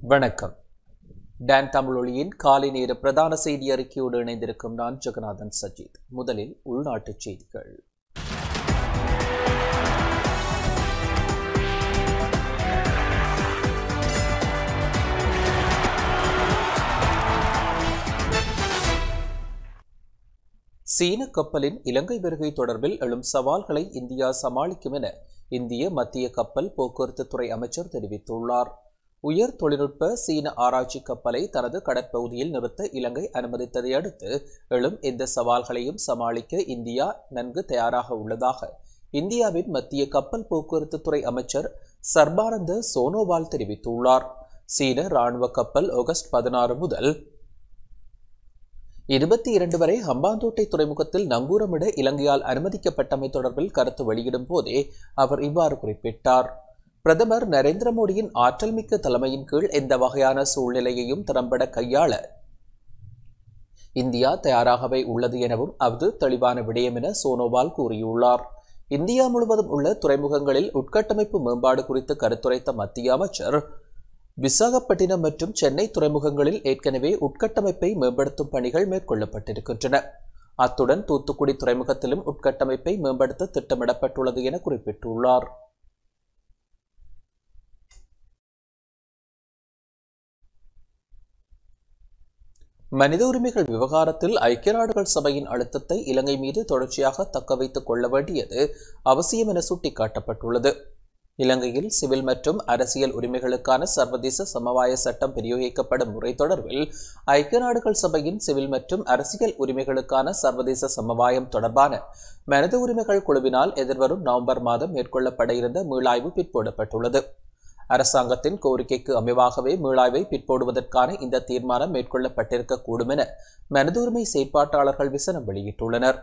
வணக்கம் டான் தமிழொலியின் காலை நேர பிரதான செய்தி அறிக்கையோடு இணைந்திருக்கும் நான் ஜெகநாதன் சஜித் முதலில் உள்நாட்டுச் செய்திகள் சீன கப்பலின் இலங்கை வருகை தொடர்பில் எழும் சவால்களை இந்தியா சமாளிக்கும் என இந்திய மத்திய கப்பல் போக்குவரத்து துறை அமைச்சர் தெரிவித்துள்ளார் உயர் தொழில்நுட்ப சீன ஆராய்ச்சி கப்பலை தனது கடற்பகுதியில் நிறுத்த இலங்கை அனுமதித்ததை அடுத்து எழும் இந்த சவால்களையும் சமாளிக்க இந்தியா நன்கு தயாராக உள்ளதாக இந்தியாவின் மத்திய கப்பல் போக்குவரத்து துறை அமைச்சர் சர்பானந்த சோனோவால் தெரிவித்துள்ளார் சீன ராணுவ கப்பல் ஆகஸ்ட் பதினாறு முதல் இருபத்தி இரண்டு வரை ஹம்பாந்தோட்டை துறைமுகத்தில் நங்கூரமிட இலங்கையால் அனுமதிக்கப்பட்டமை தொடர்பில் கருத்து வெளியிடும் போதே அவர் இவ்வாறு குறிப்பிட்டார் பிரதமர் நரேந்திர மோடியின் ஆற்றல் மிக்க தலைமையின் கீழ் எந்த வகையான சூழ்நிலையையும் திறம்பட கையாள இந்தியா தயாராகவே உள்ளது எனவும் அது தெளிவான விடயம் என சோனோவால் கூறியுள்ளார் இந்தியா முழுவதும் உள்ள துறைமுகங்களில் உட்கட்டமைப்பு மேம்பாடு குறித்து கருத்துரைத்த மத்திய அமைச்சர் விசாகப்பட்டினம் மற்றும் சென்னை துறைமுகங்களில் ஏற்கனவே உட்கட்டமைப்பை மேம்படுத்தும் பணிகள் மேற்கொள்ளப்பட்டிருக்கின்றன அத்துடன் தூத்துக்குடி துறைமுகத்திலும் உட்கட்டமைப்பை மேம்படுத்த திட்டமிடப்பட்டுள்ளது என குறிப்பிட்டுள்ளார் மனித உரிமைகள் விவகாரத்தில் ஐக்கிய நாடுகள் சபையின் அழுத்தத்தை இலங்கை மீது தொடர்ச்சியாக தக்க வைத்துக் கொள்ள வேண்டியது அவசியம் என சுட்டிக்காட்டப்பட்டுள்ளது இலங்கையில் சிவில் மற்றும் அரசியல் உரிமைகளுக்கான சர்வதேச சமவாய சட்டம் பிரயோகிக்கப்படும் முறை தொடர்பில் ஐக்கிய நாடுகள் சபையின் சிவில் மற்றும் அரசியல் உரிமைகளுக்கான சர்வதேச சமவாயம் தொடர்பான மனித உரிமைகள் குழுவினால் எதிர்வரும் நவம்பர் மாதம் மேற்கொள்ளப்பட இருந்த மீளாய்வு பிற்போடப்பட்டுள்ளது அரசாங்கத்தின் கோரிக்கைக்கு அமைவாகவே மீளாய்வை பிற்போடுவதற்கான இந்த தீர்மானம் மேற்கொள்ளப்பட்டிருக்கக்கூடும் என மனித உரிமை செயற்பாட்டாளர்கள் விசனம் வெளியிட்டுள்ளனர்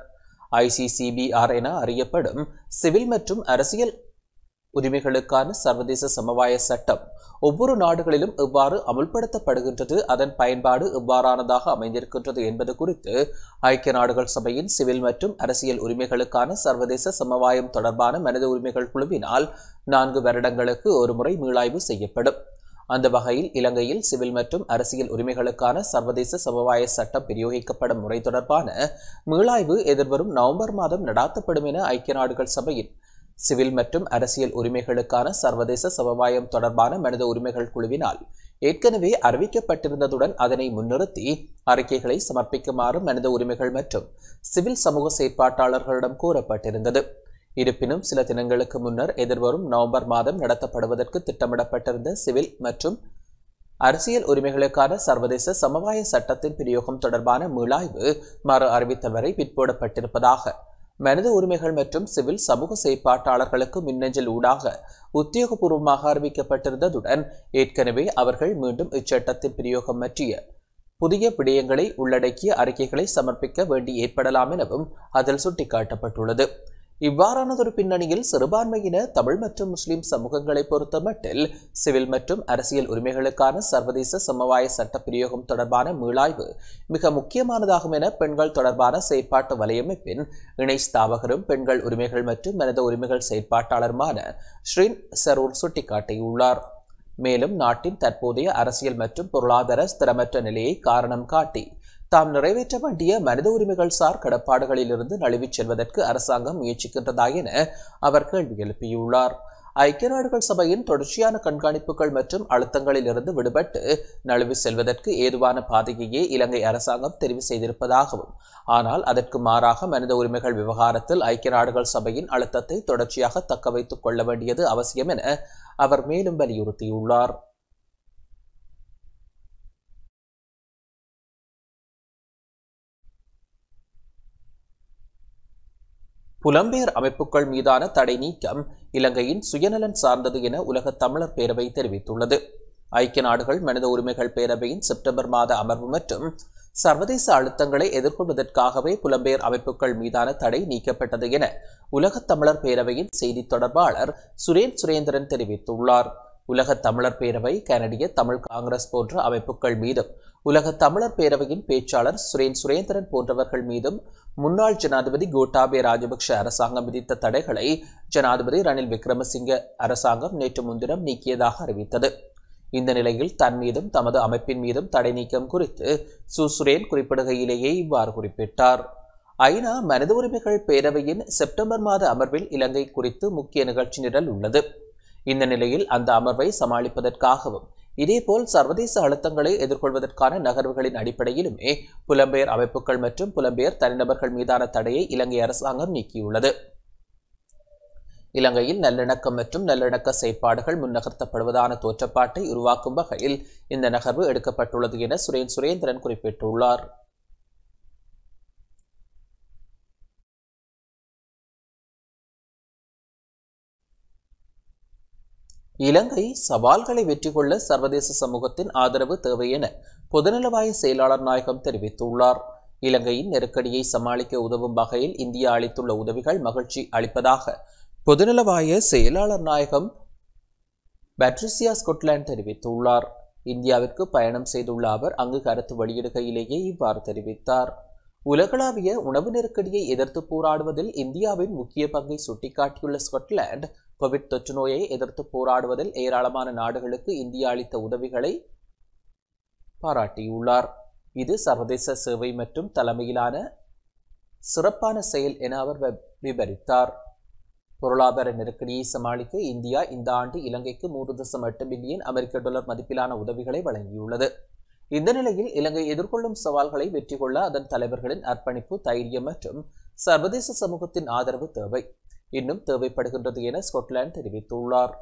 ஐசிசிபிஆர் என அறியப்படும் சிவில் மற்றும் அரசியல் உரிமைகளுக்கான சர்வதேச சமவாய சட்டம் ஒவ்வொரு நாடுகளிலும் எவ்வாறு அமுல்படுத்தப்படுகின்றது அதன் பயன்பாடு எவ்வாறானதாக அமைந்திருக்கின்றது என்பது குறித்து ஐக்கிய நாடுகள் சபையின் சிவில் மற்றும் அரசியல் உரிமைகளுக்கான சர்வதேச சமவாயம் தொடர்பான மனித உரிமைகள் குழுவினால் நான்கு வருடங்களுக்கு ஒருமுறை மீளாய்வு செய்யப்படும் அந்த வகையில் இலங்கையில் சிவில் மற்றும் அரசியல் உரிமைகளுக்கான சர்வதேச சமவாய சட்டம் பிரயோகிக்கப்படும் முறை தொடர்பான மீளாய்வு எதிர்வரும் நவம்பர் மாதம் நடாத்தப்படும் என ஐக்கிய நாடுகள் சபையின் சிவில் மற்றும் அரசியல் உரிமைகளுக்கான சர்வதேச சமவாயம் தொடர்பான மனித உரிமைகள் குழுவினால் ஏற்கனவே அறிவிக்கப்பட்டிருந்ததுடன் அதனை முன்னிறுத்தி அறிக்கைகளை சமர்ப்பிக்குமாறு மனித உரிமைகள் மற்றும் சிவில் சமூக செயற்பாட்டாளர்களிடம் கூறப்பட்டிருந்தது இருப்பினும் சில தினங்களுக்கு முன்னர் எதிர்வரும் நவம்பர் மாதம் நடத்தப்படுவதற்கு திட்டமிடப்பட்டிருந்த சிவில் மற்றும் அரசியல் உரிமைகளுக்கான சர்வதேச சமவாய சட்டத்தின் பிரயோகம் தொடர்பான மீளாய்வு மறு அறிவித்தல் வரை பிற்போடப்பட்டிருப்பதாக மனித உரிமைகள் மற்றும் சிவில் சமூக செயற்பாட்டாளர்களுக்கு மின்னஞ்சல் ஊடாக உத்தியோகபூர்வமாக அறிவிக்கப்பட்டிருந்ததுடன் ஏற்கனவே அவர்கள் மீண்டும் இச்சட்டத்தின் பிரயோகம் பற்றிய புதிய விடயங்களை உள்ளடக்கிய அறிக்கைகளை சமர்ப்பிக்க வேண்டி ஏற்படலாம் எனவும் அதில் சுட்டிக்காட்டப்பட்டுள்ளது இவ்வாறானதொரு பின்னணியில் சிறுபான்மையின தமிழ் மற்றும் முஸ்லிம் சமூகங்களை பொறுத்தமட்டில் சிவில் மற்றும் அரசியல் உரிமைகளுக்கான சர்வதேச சமவாய சட்ட பிரயோகம் தொடர்பான மீளாய்வு மிக முக்கியமானதாகும் என பெண்கள் தொடர்பான செயற்பாட்டு வலையமைப்பின் இணை ஸ்தாபகரும் பெண்கள் உரிமைகள் மற்றும் மனித உரிமைகள் செயற்பாட்டாளருமான ஸ்ரீன் சரூர் சுட்டிக்காட்டியுள்ளார் மேலும் நாட்டின் தற்போதைய அரசியல் மற்றும் பொருளாதார ஸ்திரமற்ற நிலையை காரணம் காட்டி தாம் நிறைவேற்ற வேண்டிய மனித உரிமைகள் சார் கடப்பாடுகளிலிருந்து நழுவிச் செல்வதற்கு அரசாங்கம் முயற்சிக்கின்றதா என அவர் கேள்வி எழுப்பியுள்ளார் ஐக்கிய நாடுகள் சபையின் தொடர்ச்சியான கண்காணிப்புகள் மற்றும் அழுத்தங்களில் இருந்து விடுபட்டு நழுவி செல்வதற்கு ஏதுவான பாதையையே இலங்கை அரசாங்கம் தெரிவு செய்திருப்பதாகவும் ஆனால் அதற்கு மாறாக மனித உரிமைகள் விவகாரத்தில் ஐக்கிய நாடுகள் சபையின் அழுத்தத்தை தொடர்ச்சியாக தக்க வைத்துக் கொள்ள வேண்டியது அவசியம் என அவர் மேலும் வலியுறுத்தியுள்ளார் புலம்பெயர் அமைப்புகள் மீதான தடை நீக்கம் இலங்கையின் சுயநலன் சார்ந்தது என உலக தமிழர் பேரவை தெரிவித்துள்ளது ஐக்கிய நாடுகள் மனித உரிமைகள் பேரவையின் செப்டம்பர் மாத அமர்வு மற்றும் சர்வதேச அழுத்தங்களை எதிர்கொள்வதற்காகவே புலம்பெயர் அமைப்புகள் மீதான தடை நீக்கப்பட்டது என உலக தமிழர் பேரவையின் செய்தி தொடர்பாளர் சுரேன் சுரேந்திரன் தெரிவித்துள்ளார் உலக தமிழர் பேரவை கனடிய தமிழ் காங்கிரஸ் போன்ற அமைப்புகள் மீதும் உலக தமிழர் பேரவையின் பேச்சாளர் சுரேன் சுரேந்திரன் போன்றவர்கள் மீதும் முன்னாள் ஜனாதிபதி கோட்டாபே ராஜபக்ஷ அரசாங்கம் விதித்த தடைகளை ஜனாதிபதி ரணில் விக்ரமசிங்க அரசாங்கம் நேற்று முன்தினம் நீக்கியதாக அறிவித்தது இந்த நிலையில் தன் மீதும் தமது அமைப்பின் மீதும் தடை நீக்கம் குறித்து சுசுரேன் குறிப்பிடுகையிலேயே இவ்வாறு குறிப்பிட்டார் ஐநா மனித உரிமைகள் பேரவையின் செப்டம்பர் மாத அமர்வில் இலங்கை குறித்து முக்கிய நிகழ்ச்சி நிரல் உள்ளது இந்த நிலையில் அந்த அமர்வை சமாளிப்பதற்காகவும் இதேபோல் சர்வதேச அழுத்தங்களை எதிர்கொள்வதற்கான நகர்வுகளின் அடிப்படையிலுமே புலம்பெயர் அமைப்புகள் மற்றும் புலம்பெயர் தனிநபர்கள் மீதான தடையை இலங்கை அரசாங்கம் நீக்கியுள்ளது இலங்கையில் நல்லிணக்கம் மற்றும் நல்லிணக்க செயற்பாடுகள் முன்னகர்த்தப்படுவதான தோற்றப்பாட்டை உருவாக்கும் வகையில் இந்த நகர்வு எடுக்கப்பட்டுள்ளது என சுரேன் சுரேந்திரன் குறிப்பிட்டுள்ளார் இலங்கை சவால்களை வெற்றி கொள்ள சர்வதேச சமூகத்தின் ஆதரவு தேவை என பொதுநலவாய செயலாளர் நாயகம் தெரிவித்துள்ளார் இலங்கையின் நெருக்கடியை சமாளிக்க உதவும் வகையில் இந்தியா அளித்துள்ள உதவிகள் மகிழ்ச்சி அளிப்பதாக பொதுநலவாய செயலாளர் நாயகம் பேட்ரிசியா ஸ்கொட்லாந்து தெரிவித்துள்ளார் இந்தியாவிற்கு பயணம் செய்துள்ள அவர் அங்கு கருத்து வெளியிடுகையிலேயே இவ்வாறு தெரிவித்தார் உலகளாவிய உணவு நெருக்கடியை எதிர்த்து போராடுவதில் இந்தியாவின் முக்கிய பங்கை சுட்டிக்காட்டியுள்ள ஸ்கொட்லாந்து கோவிட் தொற்று நோயை எதிர்த்து போராடுவதில் ஏராளமான நாடுகளுக்கு இந்தியா அளித்த உதவிகளை பாராட்டியுள்ளார் இது சர்வதேச சேவை மற்றும் தலைமையிலான சிறப்பான செயல் என அவர் விவரித்தார் பொருளாதார நெருக்கடியை சமாளிக்க இந்தியா இந்த ஆண்டு இலங்கைக்கு மூன்று தசம் எட்டு பில்லியன் அமெரிக்க டாலர் மதிப்பிலான உதவிகளை வழங்கியுள்ளது இந்த நிலையில் இலங்கை எதிர்கொள்ளும் சவால்களை வெற்றி கொள்ள அதன் தலைவர்களின் அர்ப்பணிப்பு தைரியம் மற்றும் சர்வதேச சமூகத்தின் ஆதரவு தேவை இன்னும் தேவைப்படுகின்றது என ஸ்கொட்லாந்து தெரிவித்துள்ளார்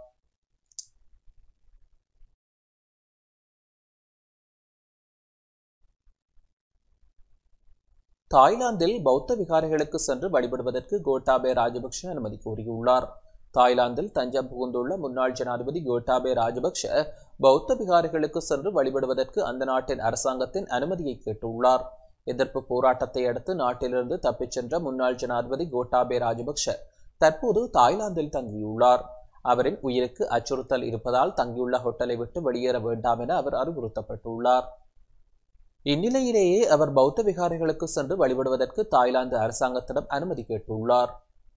தாய்லாந்தில் பௌத்த விகாரைகளுக்கு சென்று வழிபடுவதற்கு கோட்டாபே ராஜபக்ஷ அனுமதி கோரியுள்ளார் தாய்லாந்தில் தஞ்சம் புகுந்துள்ள முன்னாள் ஜனாதிபதி கோட்டாபே ராஜபக்ஷ பௌத்த விகாரைகளுக்கு சென்று வழிபடுவதற்கு அந்த நாட்டின் அரசாங்கத்தின் அனுமதியை கேட்டுள்ளார் எதிர்ப்பு போராட்டத்தை அடுத்து நாட்டிலிருந்து தப்பிச் சென்ற முன்னாள் ஜனாதிபதி கோட்டாபே ராஜபக்ஷ தற்போது தாய்லாந்தில் தங்கியுள்ளார் அவரின் உயிருக்கு அச்சுறுத்தல் இருப்பதால் தங்கியுள்ள ஹோட்டலை விட்டு வெளியேற வேண்டாம் என அவர் அறிவுறுத்தப்பட்டுள்ளார் இந்நிலையிலேயே அவர் பௌத்த விகாரைகளுக்கு சென்று வழிபடுவதற்கு தாய்லாந்து அரசாங்கத்திடம் அனுமதி கேட்டுள்ளார்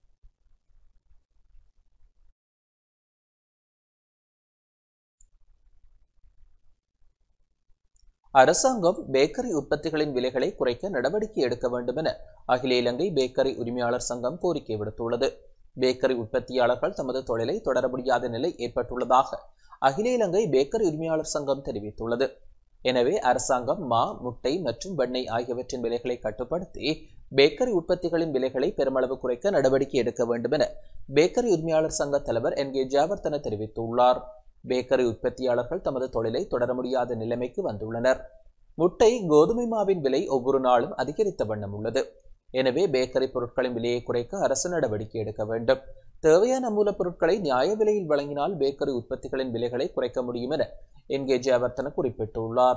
அரசாங்கம் பேக்கரி உற்பத்திகளின் விலைகளை குறைக்க நடவடிக்கை எடுக்க வேண்டும் என அகில இலங்கை பேக்கரி உரிமையாளர் சங்கம் கோரிக்கை விடுத்துள்ளது பேக்கரி உற்பத்தியாளர்கள் தமது தொழிலை தொடர முடியாத நிலை ஏற்பட்டுள்ளதாக அகில இலங்கை பேக்கரி உரிமையாளர் சங்கம் தெரிவித்துள்ளது எனவே அரசாங்கம் மா முட்டை மற்றும் வெண்ணெய் ஆகியவற்றின் விலைகளை கட்டுப்படுத்தி பேக்கரி உற்பத்திகளின் விலைகளை பெருமளவு குறைக்க நடவடிக்கை எடுக்க வேண்டும் என பேக்கரி உரிமையாளர் சங்க தலைவர் என் கே ஜாவர்தன தெரிவித்துள்ளார் பேக்கரி உற்பத்தியாளர்கள் தமது தொழிலை தொடர முடியாத நிலைமைக்கு வந்துள்ளனர் முட்டை கோதுமை மாவின் விலை ஒவ்வொரு நாளும் அதிகரித்த வண்ணம் உள்ளது எனவே பேக்கரி பொருட்களின் விலையை குறைக்க அரசு நடவடிக்கை எடுக்க வேண்டும் தேவையான மூலப்பொருட்களை நியாய விலையில் வழங்கினால் பேக்கரி உற்பத்திகளின் விலைகளை குறைக்க முடியும் என என் கே ஜெயவர்த்தன குறிப்பிட்டுள்ளார்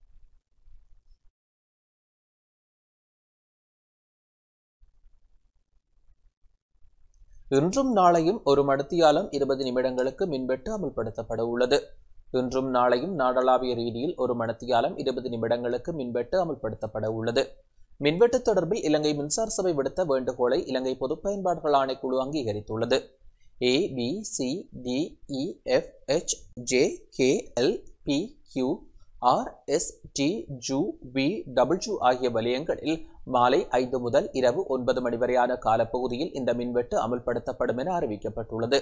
இன்றும் நாளையும் ஒரு மணித்தியாலம் இருபது நிமிடங்களுக்கு மின்வெட்டு அமல்படுத்தப்பட உள்ளது இன்றும் நாளையும் நாடளாவிய ரீதியில் ஒரு மணித்தியாலம் இருபது நிமிடங்களுக்கு மின்வெட்டு அமல்படுத்தப்பட உள்ளது மின்வெட்டு தொடர்பில் இலங்கை மின்சார சபை விடுத்த வேண்டுகோளை இலங்கை பொது பயன்பாடுகள் ஆணைக்குழு அங்கீகரித்துள்ளது A B C D E F H J K L P Q R S T U V W ஆகிய வலயங்களில் மாலை ஐந்து முதல் இரவு ஒன்பது மணி வரையான காலப்பகுதியில் இந்த மின்வெட்டு அமல்படுத்தப்படும் என அறிவிக்கப்பட்டுள்ளது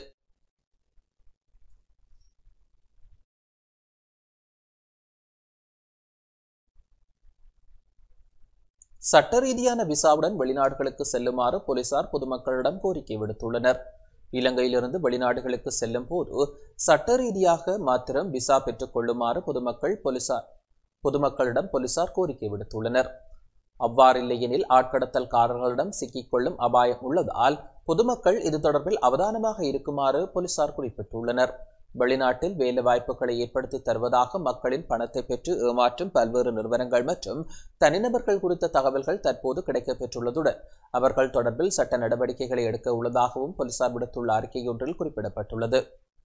சட்ட ரீதியான விசாவுடன் வெளிநாடுகளுக்கு செல்லுமாறு போலீசார் பொதுமக்களிடம் கோரிக்கை விடுத்துள்ளனர் இலங்கையிலிருந்து வெளிநாடுகளுக்கு செல்லும் போது சட்ட ரீதியாக மாத்திரம் விசா பெற்றுக் கொள்ளுமாறு பொதுமக்கள் போலீசார் பொதுமக்களிடம் போலீசார் கோரிக்கை விடுத்துள்ளனர் அவ்வாறில்லையெனில் ஆட்கடத்தல்காரர்களிடம் சிக்கிக்கொள்ளும் அபாயம் உள்ளதால் பொதுமக்கள் இது தொடர்பில் அவதானமாக இருக்குமாறு போலீசார் குறிப்பிட்டுள்ளனர் வெளிநாட்டில் வேலை வாய்ப்புகளை ஏற்படுத்தி தருவதாக மக்களின் பணத்தை பெற்று ஏமாற்றும் பல்வேறு நிறுவனங்கள் மற்றும் தனிநபர்கள் குறித்த தகவல்கள் தற்போது கிடைக்கப்பெற்றுள்ளதுடன் அவர்கள் தொடர்பில் சட்ட நடவடிக்கைகளை எடுக்க உள்ளதாகவும் போலீசார் விடுத்துள்ள அறிக்கையொன்றில் குறிப்பிடப்பட்டுள்ளது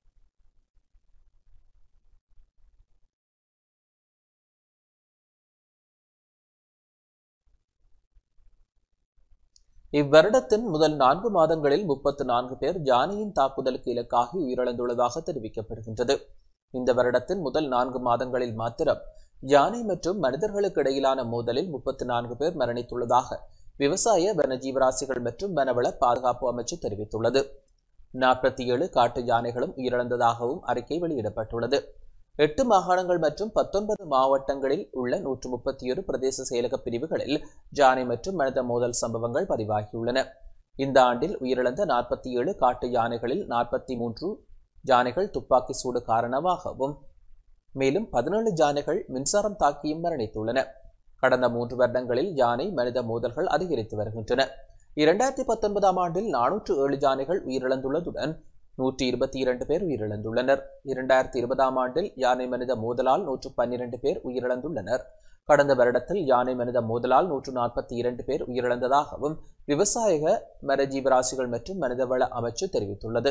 இவ்வருடத்தின் முதல் நான்கு மாதங்களில் முப்பத்து நான்கு பேர் ஜானியின் தாக்குதலுக்கு இலக்காகி உயிரிழந்துள்ளதாக தெரிவிக்கப்படுகின்றது இந்த வருடத்தின் முதல் நான்கு மாதங்களில் மாத்திரம் யானை மற்றும் மனிதர்களுக்கு இடையிலான மோதலில் முப்பத்தி நான்கு பேர் மரணித்துள்ளதாக விவசாய வனஜீவராசிகள் மற்றும் வனவள பாதுகாப்பு அமைச்சு தெரிவித்துள்ளது நாற்பத்தி ஏழு காட்டு யானைகளும் உயிரிழந்ததாகவும் அறிக்கை வெளியிடப்பட்டுள்ளது எட்டு மாகாணங்கள் மற்றும் பத்தொன்பது மாவட்டங்களில் உள்ள நூற்று முப்பத்தி ஒரு பிரதேச செயலக பிரிவுகளில் யானை மற்றும் மனித மோதல் சம்பவங்கள் பதிவாகியுள்ளன இந்த ஆண்டில் உயிரிழந்த நாற்பத்தி ஏழு காட்டு யானைகளில் நாற்பத்தி மூன்று யானைகள் துப்பாக்கி சூடு காரணமாகவும் மேலும் பதினேழு யானைகள் மின்சாரம் தாக்கியும் மரணித்துள்ளன கடந்த மூன்று வருடங்களில் யானை மனித மோதல்கள் அதிகரித்து வருகின்றன இரண்டாயிரத்தி பத்தொன்பதாம் ஆண்டில் நானூற்று ஏழு யானைகள் உயிரிழந்துள்ளதுடன் நூற்றி இருபத்தி இரண்டு பேர் உயிரிழந்துள்ளனர் இரண்டாயிரத்தி இருபதாம் ஆண்டில் யானை மனித மோதலால் நூற்று பன்னிரண்டு பேர் உயிரிழந்துள்ளனர் கடந்த வருடத்தில் யானை மனித மோதலால் நூற்று நாற்பத்தி இரண்டு பேர் உயிரிழந்ததாகவும் விவசாய மரஜீவராசிகள் மற்றும் மனிதவள அமைச்சு தெரிவித்துள்ளது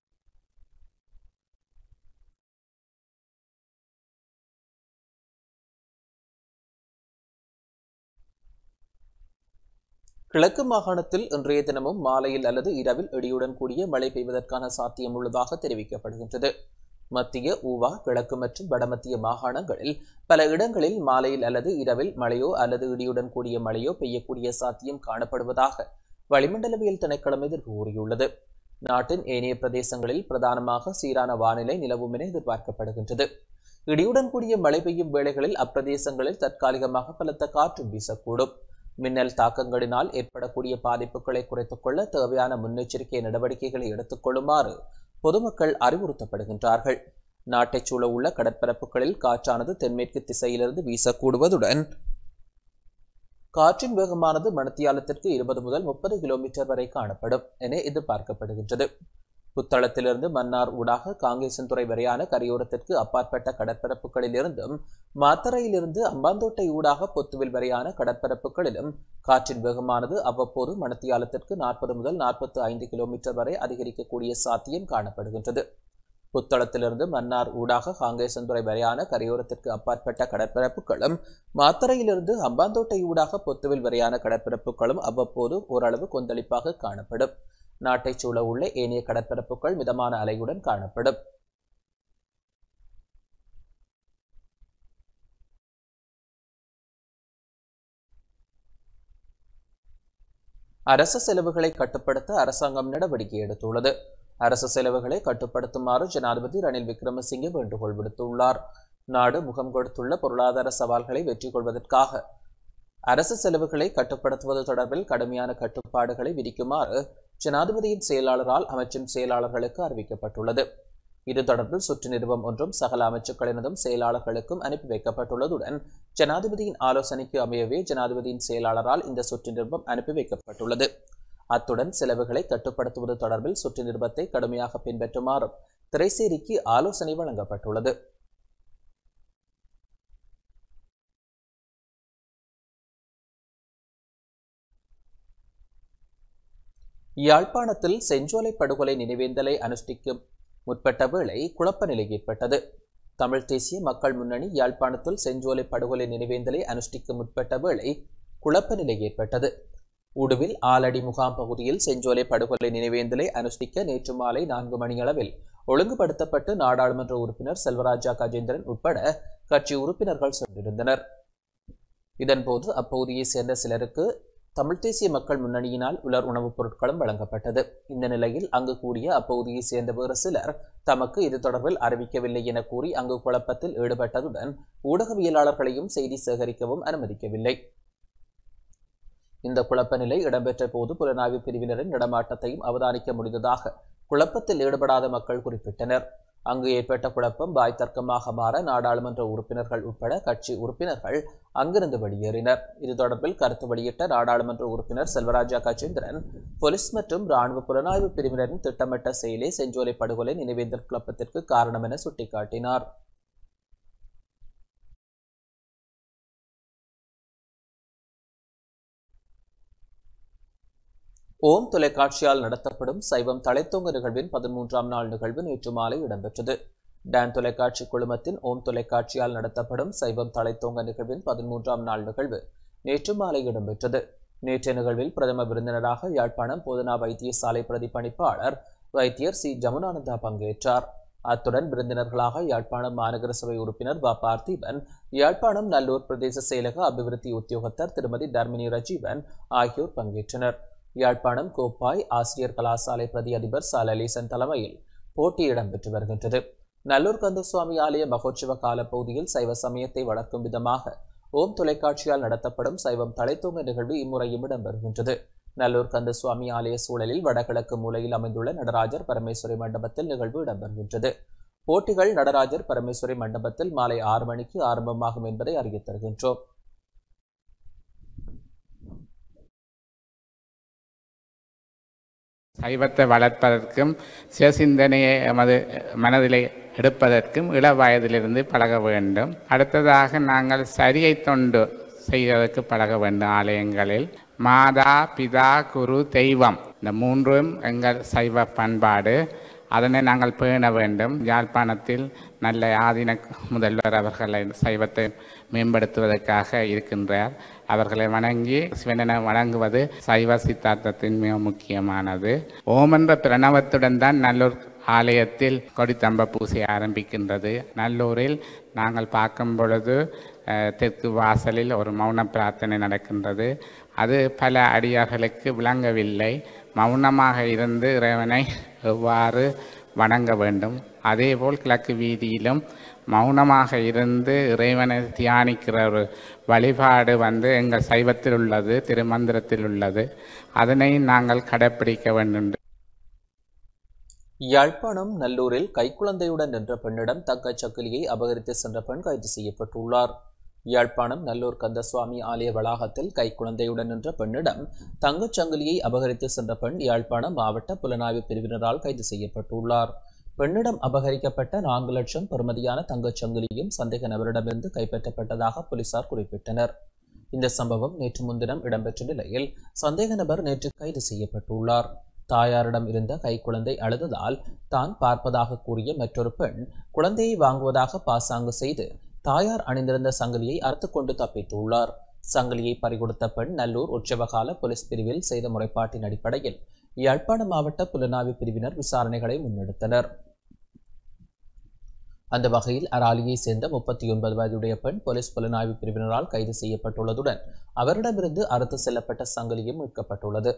கிழக்கு மாகாணத்தில் இன்றைய தினமும் மாலையில் அல்லது இரவில் இடியுடன் கூடிய மழை பெய்வதற்கான சாத்தியம் உள்ளதாக தெரிவிக்கப்படுகின்றது மத்திய ஊவா கிழக்கு மற்றும் வடமத்திய மாகாணங்களில் பல இடங்களில் மாலையில் அல்லது இரவில் மழையோ அல்லது இடியுடன் கூடிய மழையோ பெய்யக்கூடிய சாத்தியம் காணப்படுவதாக வளிமண்டலவியல் திணைக்களம் எதிர்ப்பு கூறியுள்ளது நாட்டின் ஏனைய பிரதேசங்களில் பிரதானமாக சீரான வானிலை நிலவும் என எதிர்பார்க்கப்படுகின்றது இடியுடன் கூடிய மழை பெய்யும் வேளைகளில் அப்பிரதேசங்களில் தற்காலிகமாக பலத்த காற்றும் வீசக்கூடும் மின்னல் தாக்கங்களினால் ஏற்படக்கூடிய பாதிப்புகளை குறைத்துக் கொள்ள தேவையான முன்னெச்சரிக்கை நடவடிக்கைகளை எடுத்துக் கொள்ளுமாறு பொதுமக்கள் அறிவுறுத்தப்படுகின்றார்கள் நாட்டைச் சூழ உள்ள கடற்பரப்புகளில் காற்றானது தென்மேற்கு திசையிலிருந்து வீசக்கூடுவதுடன் காற்றின் வேகமானது மணத்தியாலத்திற்கு இருபது முதல் முப்பது கிலோமீட்டர் வரை காணப்படும் என எதிர்பார்க்கப்படுகின்றது புத்தளத்திலிருந்து மன்னார் ஊடாக காங்கேசன்துறை வரையான கரையோரத்திற்கு அப்பாற்பட்ட கடற்பரப்புகளில் இருந்தும் மாத்தரையிலிருந்து அம்பாந்தோட்டை ஊடாக பொத்துவில் வரையான கடற்பரப்புகளிலும் காற்றின் வேகமானது அவ்வப்போது மணத்தியாலத்திற்கு நாற்பது முதல் நாற்பத்தி ஐந்து கிலோமீட்டர் வரை அதிகரிக்கக்கூடிய சாத்தியம் காணப்படுகின்றது புத்தளத்திலிருந்து மன்னார் ஊடாக காங்கேசன்துறை வரையான கரையோரத்திற்கு அப்பாற்பட்ட கடற்பரப்புகளும் மாத்தரையிலிருந்து அம்பாந்தோட்டை ஊடாக பொத்துவில் வரையான கடற்பரப்புகளும் அவ்வப்போது ஓரளவு கொந்தளிப்பாக காணப்படும் நாட்டைச் சூழ உள்ள ஏனைய கடற்பரப்புகள் மிதமான அலையுடன் காணப்படும் அரசு செலவுகளை கட்டுப்படுத்த அரசாங்கம் நடவடிக்கை எடுத்துள்ளது அரசு செலவுகளை கட்டுப்படுத்துமாறு ஜனாதிபதி ரணில் விக்ரமசிங்கே வேண்டுகோள் விடுத்துள்ளார் நாடு முகம் கொடுத்துள்ள பொருளாதார சவால்களை வெற்றி கொள்வதற்காக அரசு செலவுகளை கட்டுப்படுத்துவது தொடர்பில் கடுமையான கட்டுப்பாடுகளை விதிக்குமாறு ஜனாதிபதியின் செயலாளரால் அமைச்சின் செயலாளர்களுக்கு அறிவிக்கப்பட்டுள்ளது இது தொடர்பில் சுற்று நிறுவம் ஒன்றும் சகல அமைச்சுக்களினதும் செயலாளர்களுக்கும் அனுப்பி வைக்கப்பட்டுள்ளதுடன் ஜனாதிபதியின் ஆலோசனைக்கு அமையவே ஜனாதிபதியின் செயலாளரால் இந்த சுற்று நிருபம் அனுப்பி வைக்கப்பட்டுள்ளது அத்துடன் செலவுகளை கட்டுப்படுத்துவது தொடர்பில் சுற்று நிருபத்தை கடுமையாக பின்பற்றுமாறும் திரைசேரிக்கு ஆலோசனை வழங்கப்பட்டுள்ளது யாழ்ப்பாணத்தில் செஞ்சோலை படுகொலை நினைவேந்தலை அனுஷ்டிக்கும் முற்பட்ட வேளை குழப்ப நிலை ஏற்பட்டது தமிழ் தேசிய மக்கள் முன்னணி யாழ்ப்பாணத்தில் செஞ்சோலை படுகொலை நினைவேந்தலை அனுஷ்டிக்க முற்பட்ட வேளை குழப்ப நிலை ஏற்பட்டது உடுவில் ஆலடி முகாம் பகுதியில் செஞ்சோலை படுகொலை நினைவேந்தலை அனுஷ்டிக்க நேற்று மாலை நான்கு மணியளவில் ஒழுங்குபடுத்தப்பட்டு நாடாளுமன்ற உறுப்பினர் செல்வராஜா கஜேந்திரன் உட்பட கட்சி உறுப்பினர்கள் சென்றிருந்தனர் இதன்போது அப்பகுதியைச் சேர்ந்த சிலருக்கு தமிழ் தேசிய மக்கள் முன்னணியினால் உலர் உணவுப் பொருட்களும் வழங்கப்பட்டது இந்த நிலையில் அங்கு கூடிய அப்பகுதியைச் சேர்ந்த வேறு சிலர் தமக்கு இது தொடர்பில் அறிவிக்கவில்லை என கூறி அங்கு குழப்பத்தில் ஈடுபட்டதுடன் ஊடகவியலாளர்களையும் செய்தி சேகரிக்கவும் அனுமதிக்கவில்லை இந்த குழப்ப நிலை இடம்பெற்ற போது புலனாய்வு பிரிவினரின் நடமாட்டத்தையும் அவதானிக்க முடிந்ததாக குழப்பத்தில் ஈடுபடாத மக்கள் குறிப்பிட்டனர் அங்கு ஏற்பட்ட குழப்பம் வாய் தர்க்கமாக மாற நாடாளுமன்ற உறுப்பினர்கள் உட்பட கட்சி உறுப்பினர்கள் அங்கிருந்து வெளியேறினர் இது தொடர்பில் கருத்து வெளியிட்ட நாடாளுமன்ற உறுப்பினர் செல்வராஜா கஜேந்திரன் போலீஸ் மற்றும் ராணுவ புலனாய்வு பிரிவினரின் திட்டமிட்ட செயலே செஞ்சோலை படுகொலை நினைவேந்தல் குழப்பத்திற்கு காரணம் என சுட்டிக்காட்டினார் ஓம் தொலைக்காட்சியால் நடத்தப்படும் சைவம் தலைத்தொங்க நிகழ்வின் பதிமூன்றாம் நாள் நிகழ்வு நேற்று மாலை இடம்பெற்றது டான் தொலைக்காட்சி குழுமத்தின் ஓம் தொலைக்காட்சியால் நடத்தப்படும் சைவம் தலைத்தொங்க நிகழ்வின் பதிமூன்றாம் நாள் நிகழ்வு நேற்று மாலை இடம்பெற்றது நேற்றைய நிகழ்வில் பிரதம விருந்தினராக யாழ்ப்பாணம் போதனா வைத்தியசாலை பிரதிபலிப்பாளர் வைத்தியர் சி ஜமுனானந்தா பங்கேற்றார் அத்துடன் விருந்தினர்களாக யாழ்ப்பாணம் மாநகர சபை உறுப்பினர் வ பார்த்திபன் யாழ்ப்பாணம் நல்லூர் பிரதேச செயலக அபிவிருத்தி உத்தியோகத்தர் திருமதி தர்மினி ரஜீவன் ஆகியோர் பங்கேற்றனர் யாழ்ப்பாணம் கோப்பாய் ஆசிரியர் கலாசாலை பிரதி அதிபர் சாலலீசன் தலைமையில் போட்டி இடம்பெற்று வருகின்றது நல்லூர் கந்தசுவாமி ஆலய மகோற்சவ காலப்பகுதியில் சைவ சமயத்தை வளர்க்கும் விதமாக ஓம் தொலைக்காட்சியால் நடத்தப்படும் சைவம் தலைத்தூங்க நிகழ்வு இம்முறையும் இடம்பெறுகின்றது நல்லூர் கந்தசுவாமி ஆலய சூழலில் வடகிழக்கு மூலையில் அமைந்துள்ள நடராஜர் பரமேஸ்வரி மண்டபத்தில் நிகழ்வு இடம்பெறுகின்றது போட்டிகள் நடராஜர் பரமேஸ்வரி மண்டபத்தில் மாலை ஆறு மணிக்கு ஆரம்பமாகும் என்பதை அறிவித் தருகின்றோம் சைவத்தை வளர்ப்பதற்கும் சிவசிந்தனையை எமது மனதிலே எடுப்பதற்கும் இள வயதிலிருந்து பழக வேண்டும் அடுத்ததாக நாங்கள் சரியை தொண்டு செய்வதற்கு பழக வேண்டும் ஆலயங்களில் மாதா பிதா குரு தெய்வம் இந்த மூன்றும் எங்கள் சைவ பண்பாடு அதனை நாங்கள் பேண வேண்டும் யாழ்ப்பாணத்தில் நல்ல ஆதீன முதல்வர் அவர்களை சைவத்தை மேம்படுத்துவதற்காக இருக்கின்றார் அவர்களை வணங்கி சிவனென வணங்குவது சைவ சித்தாந்தத்தின் மிக முக்கியமானது ஓம் என்ற பிரணவத்துடன் தான் நல்லூர் ஆலயத்தில் கொடித்தம்ப பூசை ஆரம்பிக்கின்றது நல்லூரில் நாங்கள் பார்க்கும் பொழுது அஹ், தெற்கு வாசலில் ஒரு மௌன பிரார்த்தனை நடக்கின்றது அது பல அடியார்களுக்கு விளங்கவில்லை மௌனமாக இருந்து இறைவனை எவ்வாறு வணங்க வேண்டும் அதேபோல் கிழக்கு வீதியிலும் மௌனமாக இருந்து இறைவனை தியானிக்கிற ஒரு வழிபாடு வந்து எங்கள் சைவத்தில் உள்ளது திருமந்திரத்தில் உள்ளது அதனை நாங்கள் கடைப்பிடிக்க வேண்டும் யாழ்ப்பாணம் நல்லூரில் கைக்குழந்தையுடன் நின்ற பெண்ணிடம் தங்கச் சக்கிலியை அபகரித்து சென்ற பெண் கைது செய்யப்பட்டுள்ளார் யாழ்ப்பாணம் நல்லூர் கந்தசுவாமி ஆலய வளாகத்தில் கைக்குழந்தையுடன் நின்ற பெண்ணிடம் தங்கச் சங்கிலியை அபகரித்து சென்ற பெண் யாழ்ப்பாணம் மாவட்ட புலனாய்வு பிரிவினரால் கைது செய்யப்பட்டுள்ளார் பெண்ணிடம் அபகரிக்கப்பட்ட நான்கு லட்சம் பெறுமதியான தங்கச் சங்கிலியும் சந்தேக நபரிடமிருந்து கைப்பற்றப்பட்டதாக போலீசார் குறிப்பிட்டனர் இந்த சம்பவம் நேற்று முன்தினம் இடம்பெற்ற நிலையில் சந்தேக நபர் நேற்று கைது செய்யப்பட்டுள்ளார் தாயாரிடம் இருந்த கைக்குழந்தை அழுததால் தான் பார்ப்பதாக கூறிய மற்றொரு பெண் குழந்தையை வாங்குவதாக பாசாங்கு செய்து தாயார் அணிந்திருந்த சங்கிலியை அறுத்துக்கொண்டு தப்பித்துள்ளார் சங்கிலியை பறிகொடுத்த பெண் நல்லூர் உற்சவகால போலீஸ் பிரிவில் செய்த முறைப்பாட்டின் அடிப்படையில் யாழ்ப்பாண மாவட்ட புலனாய்வு பிரிவினர் விசாரணைகளை முன்னெடுத்தனர் அந்த வகையில் அராலியை சேர்ந்த முப்பத்தி ஒன்பது வயதுடைய பெண் போலீஸ் புலனாய்வு பிரிவினரால் கைது செய்யப்பட்டுள்ளதுடன் அவரிடமிருந்து அறுத்து செல்லப்பட்ட சங்கிலியும் மீட்கப்பட்டுள்ளது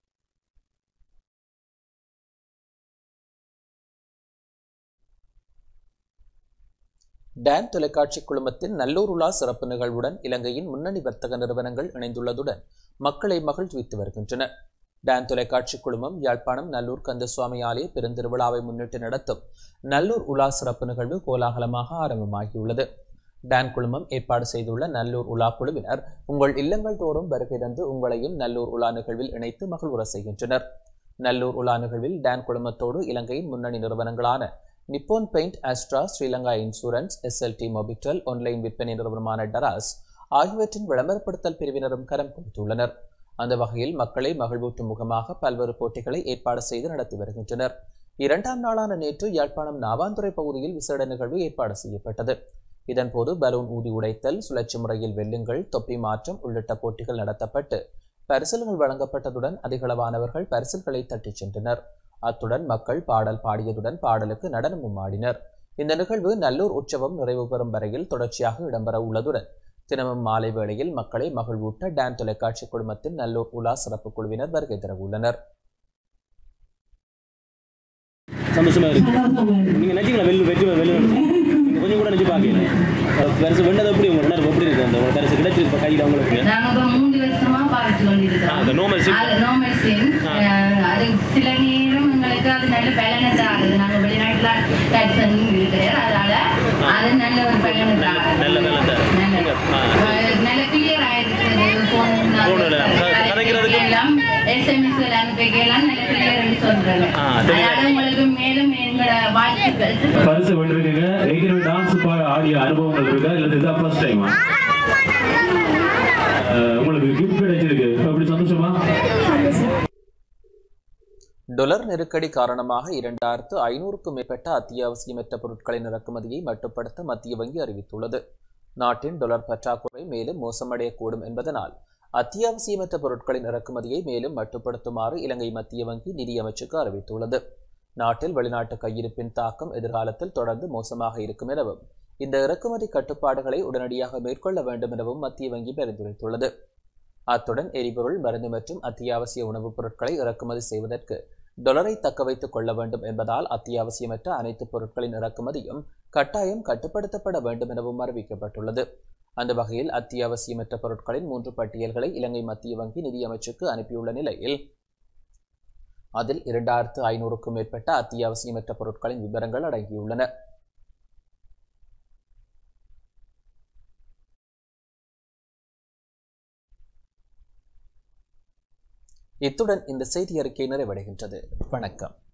டான் தொலைக்காட்சி குழுமத்தின் நல்லூர் உலா சிறப்பு நிகழ்வுடன் இலங்கையின் முன்னணி வர்த்தக நிறுவனங்கள் இணைந்துள்ளதுடன் மக்களை மகிழ்வித்து வருகின்றன டான் தொலைக்காட்சி குழுமம் யாழ்ப்பாணம் நல்லூர் கந்தசுவாமி ஆலய பெருந்திருவிழாவை முன்னிட்டு நடத்தும் நல்லூர் உலா சிறப்பு நிகழ்வு கோலாகலமாக ஆரம்பமாகியுள்ளது டான் குழுமம் ஏற்பாடு செய்துள்ள நல்லூர் உலா குழுவினர் உங்கள் இல்லங்கள் தோறும் வருகை தந்து உங்களையும் நல்லூர் உலா நிகழ்வில் இணைத்து மகிழ்வுற செய்கின்றனர் நல்லூர் உலா நிகழ்வில் டான் குழுமத்தோடு இலங்கையின் முன்னணி நிறுவனங்களான Nippon Paint Astra Sri Lanka insurance SLT Mobitel online விற்பனை நிறுவனமான டராஸ் ஆகியவற்றின் விளம்பரப்படுத்தல் பிரிவினரும் கரம் கொடுத்துள்ளனர் அந்த வகையில் மக்களை மகிழ்வூட்டும் முகமாக பல்வேறு போட்டிகளை ஏற்பாடு செய்து நடத்தி வருகின்றனர் இரண்டாம் நாளான நேற்று யாழ்ப்பாணம் நாவாந்துறை பகுதியில் விசேட நிகழ்வு ஏற்பாடு செய்யப்பட்டது இதன்போது பலூன் ஊதி உடைத்தல் சுழற்சி முறையில் வெல்லுங்கள் தொப்பி மாற்றம் உள்ளிட்ட போட்டிகள் நடத்தப்பட்டு பரிசல்கள் வழங்கப்பட்டதுடன் அதிகளவானவர்கள் பரிசல்களை தட்டிச் சென்றனர் அத்துடன் மக்கள் பாடல் பாடியதுடன் பாடலுக்கு நடனமும் ஆடினர் இந்த நிகழ்வு நல்லூர் உற்சவம் நிறைவு பெறும் வரையில் தொடர்ச்சியாக இடம்பெற உள்ளதுடன் தினமும் மாலை வேளையில் மக்களை மகிழ்வூட்ட டான் தொலைக்காட்சி குழுமத்தின் நல்லூர் உலா சிறப்பு குழுவினர் வருகை தர உள்ளனர் சந்தோஷமா இருக்கு நீங்க நினைச்சீங்களா வெள்ளு வெற்றி வெள்ளு நீங்க கொஞ்சம் கூட நினைச்சு பாக்கல பரிசு வெண்டது எப்படி உங்க உணர்வு எப்படி இருக்கு அந்த பரிசு கிடைச்சிருக்கு இப்ப கையில உங்களுக்கு நாங்க இப்ப மூன்று வருஷமா பாவிச்சு கொண்டிருக்கிறோம். ஆ, அந்த normal sim. அது normal sim. அஹ், அது சில நேரம் எங்களுக்கு அது நல்ல பலனை தாருது. நாங்க வெளிநாட்டுல tax earning இருக்கிறோம். அதனால அது நல்ல ஒரு பலனை தாருது. நல்ல பலனை தாருது. நல்ல. நீங்க, ஆ. அஹ், நல்ல clear ஆயிருக்குது. phone நாங்க Phone ல, க- கதைக்கிறதுக்கு? எல்லாம் SMS ல அனுப்பிக்கலாம் நல்ல clear ன்னு சொல்றாங்க. ஆ, தெளிவா. அதனால உங்களுக்கு மேலும் எங்களோட வாழ்த்துக்கள் பரிசு வென்றிருக்கீங்க ஏற்கனவே டான்ஸ் ஆடிய அனுபவங்கள் இருக்கா இல்லை இதுதான் ஃபர்ஸ்ட் டைமா உங்களுக்கு கிஃப்ட் கிடைச்சிருக்கு அப்படி சந்தோஷமா டொலர் நெருக்கடி காரணமாக இரண்டாயிரத்து ஐநூறுக்கும் மேற்பட்ட அத்தியாவசியமற்ற பொருட்களின் இறக்குமதியை மட்டுப்படுத்த மத்திய வங்கி அறிவித்துள்ளது நாட்டின் டொலர் பற்றாக்குறை மேலும் மோசமடையக்கூடும் என்பதனால் அத்தியாவசியமற்ற பொருட்களின் இறக்குமதியை மேலும் மட்டுப்படுத்துமாறு இலங்கை மத்திய வங்கி நிதியமைச்சுக்கு அறிவித்துள்ளது நாட்டில் வெளிநாட்டு கையிருப்பின் தாக்கம் எதிர்காலத்தில் தொடர்ந்து மோசமாக இருக்கும் எனவும் இந்த இறக்குமதி கட்டுப்பாடுகளை உடனடியாக மேற்கொள்ள வேண்டும் எனவும் மத்திய வங்கி பரிந்துரைத்துள்ளது அத்துடன் எரிபொருள் மருந்து மற்றும் அத்தியாவசிய உணவுப் பொருட்களை இறக்குமதி செய்வதற்கு டொலரை தக்க வைத்துக் கொள்ள வேண்டும் என்பதால் அத்தியாவசியமற்ற அனைத்து பொருட்களின் இறக்குமதியும் கட்டாயம் கட்டுப்படுத்தப்பட வேண்டும் எனவும் அறிவிக்கப்பட்டுள்ளது அந்த வகையில் அத்தியாவசியமற்ற பொருட்களின் மூன்று பட்டியல்களை இலங்கை மத்திய வங்கி நிதியமைச்சுக்கு அனுப்பியுள்ள நிலையில் அதில் இரண்டாயிரத்து ஐநூறுக்கும் மேற்பட்ட அத்தியாவசியமற்ற பொருட்களின் விவரங்கள் அடங்கியுள்ளன இத்துடன் இந்த செய்தி அறிக்கை நிறைவடைகின்றது வணக்கம்